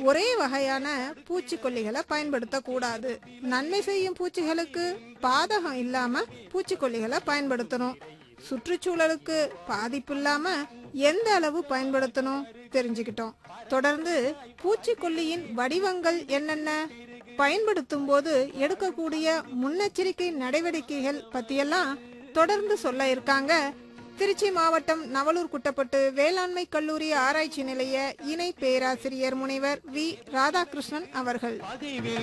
ஒரே வகையான பூச்சிக்கொல்லிகளை பயன்படுத்தக்கூடாது நன்மை செய்யும் பூச்சிகளுக்கு பாதகம் இல்லாம பூச்சிக்கொல்லிகளை பயன்படுத்தணும் சுற்றுச்சூழலுக்கு பாதிப்பு இல்லாம எந்த அளவு பயன்படுத்தணும் தெரிஞ்சுக்கிட்டோம் தொடர்ந்து பூச்சிக்கொல்லியின் வடிவங்கள் என்னென்ன பயன்படுத்தும் போது எடுக்கக்கூடிய முன்னெச்சரிக்கை நடவடிக்கைகள் பத்தியெல்லாம் தொடர்ந்து சொல்ல இருக்காங்க திருச்சி மாவட்டம் நவலூர் குட்டப்பட்டு வேளாண்மை கல்லூரி ஆராய்ச்சி நிலைய இணை பேராசிரியர் முனைவர் வி ராதாகிருஷ்ணன் அவர்கள் பகைவில்